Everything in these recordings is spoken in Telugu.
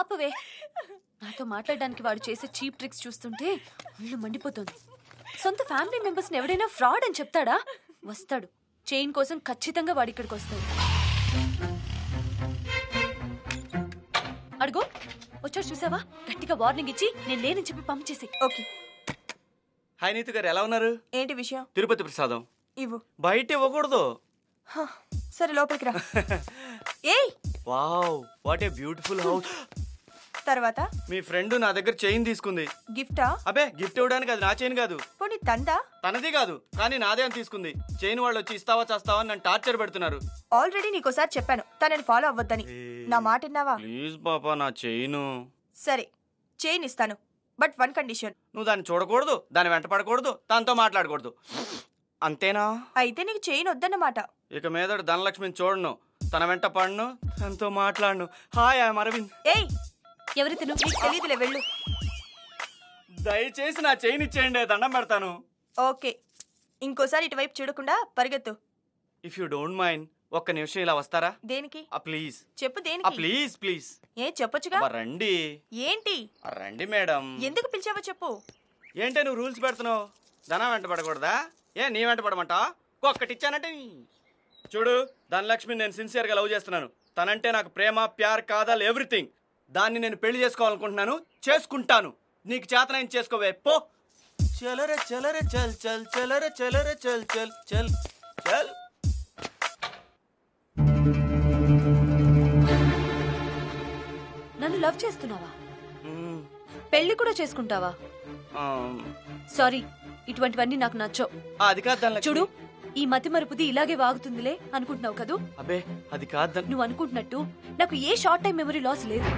ఆపవే నాతో మాట్లాడడానికి వాడు చేసే చీప్ ట్రిక్స్ చూస్తుంటే ఒళ్ళు మండిపోతుంది సొంత ఫ్యామిలీ మెంబర్స్ ఎవడైనా ఫ్రాడ్ అని చెప్తాడా వస్తాడు చైన్ కోసం ఖచ్చితంగా వాడి ఇక్కడికి వస్తాడు అడుగు వచ్చాడు చూసావా గట్టిగా వార్నింగ్ ఇచ్చి నేను లేనని చెప్పి పంప్ చేసి ఓకే హాయ్ నీతు గారు ఎలా ఉన్నారు ఏంటి విషయం తిరుపతి ప్రసాదం ఇవ్వు బయట ఇవ్వకూడదు హ, సరే లోపలికి రా ఏయ్ wow what a beautiful house తర్వాత మీ ఫ్రెండ్ నా దగ్గర చైన్ తీసుకుంది గిఫ్టా అబే గిఫ్ట్ ఇవ్వడానికి అది నా చైన్ కాదు పోనీ తందా తనది కాదు కానీ నాదే అని తీసుకుంది చైన్ వాళ్ళు వచ్చి ఇస్తావా చేస్తావా అని నన్ను టార్చర్ పెడుతున్నారు ఆల్రెడీ నీకోసారి చెప్పాను తనని ఫాలో అవ్వద్దని నా మాట విన్నావా ప్లీజ్ పాపా నా చైను సరే చైన్ ఇస్తాను బట్ వన్ కండిషన్ నువ్వు దాన్ని చూడకూడదు దాన్ని వెంట పడకూడదు దాంతో మాట్లాడకూడదు అంతేనా అయితే నీకు చైన్ వద్దన్నమాట ఇక మీద ధనలక్ష్మిని చూడను తన వెంట పడను తనతో మాట్లాడను హాయ్ ఐఎమ్ అరవింద్ ఏయ్ ఎవరితను నీకు తెలీదులే వెళ్ళు దయచేసి నా చైన్ ఇచ్చేయండి దండం పెడతాను ఓకే ఇంకోసారి ఇటువైపు చూడకుండా పరిగెత్తు ఇఫ్ యూ డోంట్ మైండ్ ఒక్క నిమిషం ఇలా వస్తారా దేనికి ఆ ప్లీజ్ చెప్పు ఆ దేనికి ప్లీజ్ ప్లీజ్ ఏ చెప్పొచ్చుగా అబ్బా, రండి ఏంటి ఆ, రండి మేడం ఎందుకు పిలిచావో చెప్పు ఏంటే నువ్వు రూల్స్ పెడుతున్నావు ధనం వెంట పడకూడదా ఏ నీ వెంట పడమంటా ఒక్కటి ఇచ్చానంటే నీ చూడు ధనలక్ష్మి నేను సిన్సియర్గా లవ్ చేస్తున్నాను తనంటే నాకు ప్రేమ ప్యార్ కాదాల్ ఎవ్రీథింగ్ దాన్ని నేను పెళ్లి చేసుకోవాలనుకుంటున్నాను చేసుకుంటాను నీకు చేతనైన చేసుకోవే పో చలరే చలరే చల్ చల్ చలరే చలరే చల్ చల్ చల్ చల్ నన్ను లవ్ చేస్తున్నావా మ్మ్. పెళ్లి కూడా చేసుకుంటావా ఆ, సారీ ఇటువంటివన్నీ నాకు నచ్చవు ఆ, అది కాదు ధనలక్ష్మి చూడు ఈ మతి మరుపుది ఇలాగే వాగుతుందిలే అనుకుంటున్నావు కదూ అబ్బే అది కాదు ధన నువ్వు అనుకుంటున్నట్టు నాకు a short time memory loss లేదు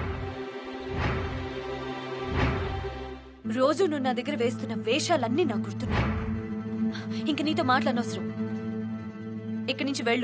రోజు నువ్వు నా దగ్గర వేస్తున్న వేషాలన్నీ నాకు గుర్తున్నాయి ఇంక నీతో మాట్లాడనవసరం ఇక్కడి నుంచి వెళ్ళు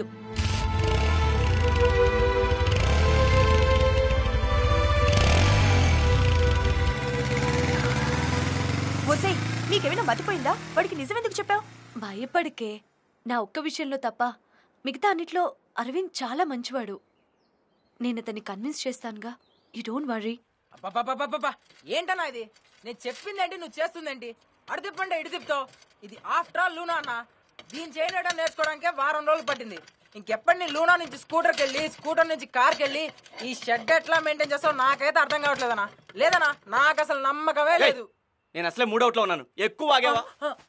ఒసే నీకేమైనా మతిపోయిందా వాడికి నిజం ఎందుకు చెప్పావు భయపడికే నా ఒక్క విషయంలో తప్ప మిగతా అన్నిట్లో అరవింద్ చాలా మంచివాడు నేను అతన్ని కన్విన్స్ చేస్తానుగా యూ డోంట్ వరీ అబ్బబ్బబ్బబ్బబ్బా! ఏంటన్నా ఇది నేను చెప్పిందేంటి నువ్వు చేస్తుందేంటి అడు తిప్పండి ఇటు తిప్పుతావు ఇది ఆఫ్టర్ ఆల్ లూనా అన్న దీన్ని చేయడం నేర్చుకోవడానికే వారం రోజులు పట్టింది ఇంకెప్పటి నీ లూనా నుంచి స్కూటర్కి వెళ్ళి స్కూటర్ నుంచి కార్కి వెళ్ళి ఈ షెడ్ ఎట్లా మెయింటైన్ చేస్తావు నాకైతే అర్థం కావట్లేదన్నా లేదన్నా నాకు అసలు నమ్మకమే లేదు నేను అసలే మూడవుట్లో ఉన్నాను ఎక్కువ ఆగావా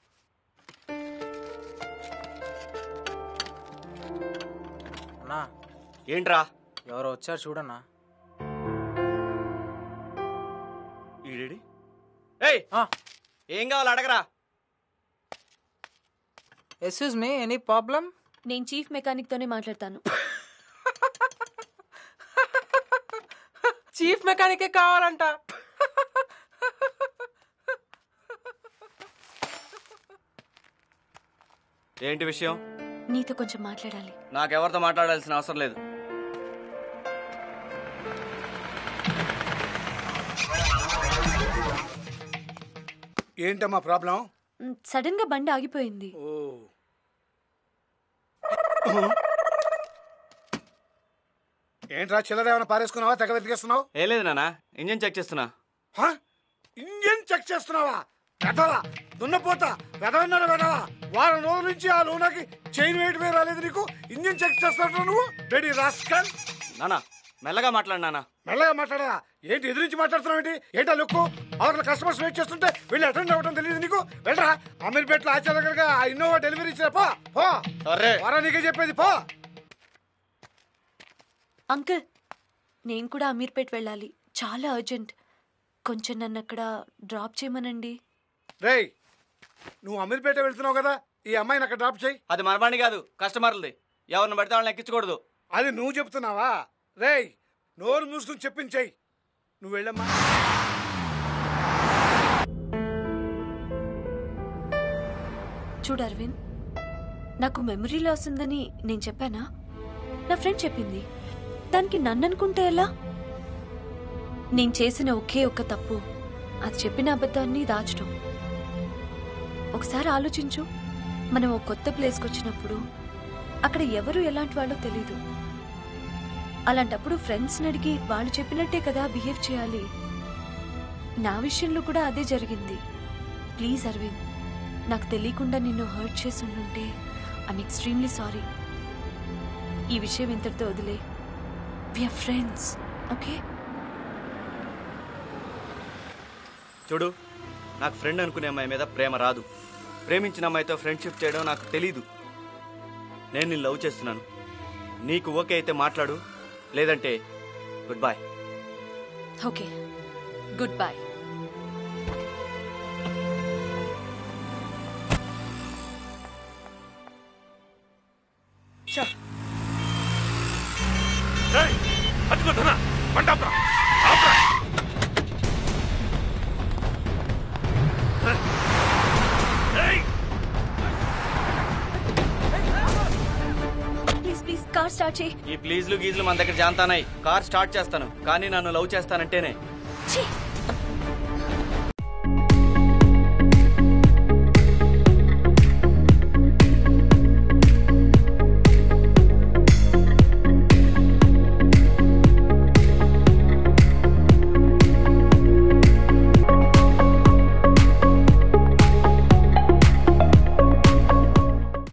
అన్నా ఏంట్రా ఎవరో వచ్చారు చూడన్నా ఈడేడి ఏయ్ ఏం కావాలి అడగరా ఎక్స్క్యూజ్ మీ ఎనీ ప్రాబ్లం నేను చీఫ్ మెకానిక్ తోనే మాట్లాడతాను చీఫ్ మెకానికే కావాలంట ఏంటి విషయం నీతో కొంచెం మాట్లాడాలి నాకెవరితో మాట్లాడాల్సిన అవసరం లేదు ఏంటమ్మా ప్రాబ్లం సడన్ గా బండి ఆగిపోయింది ఓ ఏంట్రా చిల్లర ఏమైనా పారేసుకున్నావా తెగ వెతికేస్తున్నావు ఏం లేదు నాన్న ఇంజన్ చెక్ చేస్తున్నా హ? ఇంజన్ చెక్ చేస్తున్నావా వెదవా దున్నపోతా వెదవన్నాడు వెదవా వారం రోజుల నుంచి ఆ లూనాకి చైన్ వెయిట్ వేరు రాలేదు నీకు ఇంజన్ చెక్ చేస్తావు నువ్వు రెడీ రాస్కల్ నాన్న మెల్లగా మాట్లాడు నాన్న మెల్లగా మాట్లాడా ఏంటి ఎదిరించి మాట్లాడుతున్నావు ఏంటి ఏంటా లుక్కు అవతల కస్టమర్స్ వెయిట్ చేస్తుంటే వెళ్ళి అటెండ్ అవ్వడం తెలియదు నీకు వెళ్ళరా అమీర్పేటలో ఆచార్య దగ్గరగా ఆ ఇన్నోవా డెలివరీ ఇచ్చా పో పో సరే వరా నీకే చెప్పేది పో అంకుల్ నేను కూడా అమీర్పేట్ వెళ్ళాలి చాలా అర్జెంట్ కొంచెం నన్ను అక్కడ డ్రాప్ చేయమనండి రేయ్ నువ్వు అమీర్పేట వెళ్తున్నావు కదా ఈ అమ్మాయిని అక్కడ డ్రాప్ చేయి అది మన బండి కాదు కస్టమర్లది ఎవరిని పడితే వాళ్ళని ఎక్కించకూడదు అది నువ్వు చెప్తున్నావా రేయ్ నోరు మూసుకుని చెప్పించేయి నువ్వు వెళ్ళమ్మా చూడు అరవింద్ నాకు మెమరీ లాస్ ఉందని నేను చెప్పానా నా ఫ్రెండ్ చెప్పింది దానికి నన్ను అనుకుంటే ఎలా నేను చేసిన ఒకే ఒక్క తప్పు అది చెప్పిన అబద్ధాన్ని దాచడం ఒకసారి ఆలోచించు మనం ఒక కొత్త ప్లేస్కి వచ్చినప్పుడు అక్కడ ఎవరు ఎలాంటి వాళ్ళో తెలీదు అలాంటప్పుడు ఫ్రెండ్స్ని అడిగి వాళ్ళు చెప్పినట్టే కదా బిహేవ్ చేయాలి నా విషయంలో కూడా అదే జరిగింది ప్లీజ్ అరవింద్ నాకు తెలియకుండా నిన్ను హర్ట్ చేసి ఉండుంటే ఐమ్ ఎక్స్ట్రీమ్లీ సారీ ఈ విషయం ఇంతటితో వదిలే విఆర్ ఫ్రెండ్స్ ఓకే చూడు నాకు ఫ్రెండ్ అనుకునే అమ్మాయి మీద ప్రేమ రాదు ప్రేమించిన అమ్మాయితో ఫ్రెండ్షిప్ చేయడం నాకు తెలీదు నేను నిన్ను లవ్ చేస్తున్నాను నీకు ఓకే అయితే మాట్లాడు లేదంటే good boy okay good bye ఏయ్, అదిగో ధన బండి ఆపురా, ఆపురా. ఏయ్, ప్లీజ్ ప్లీజ్ కార్ స్టార్ట్ చేయి ఈ ప్లీజ్లు గీజ్లు మన దగ్గర జాంతానాయి కార్ స్టార్ట్ చేస్తాను కానీ నన్ను లవ్ చేస్తానంటేనే ఛీ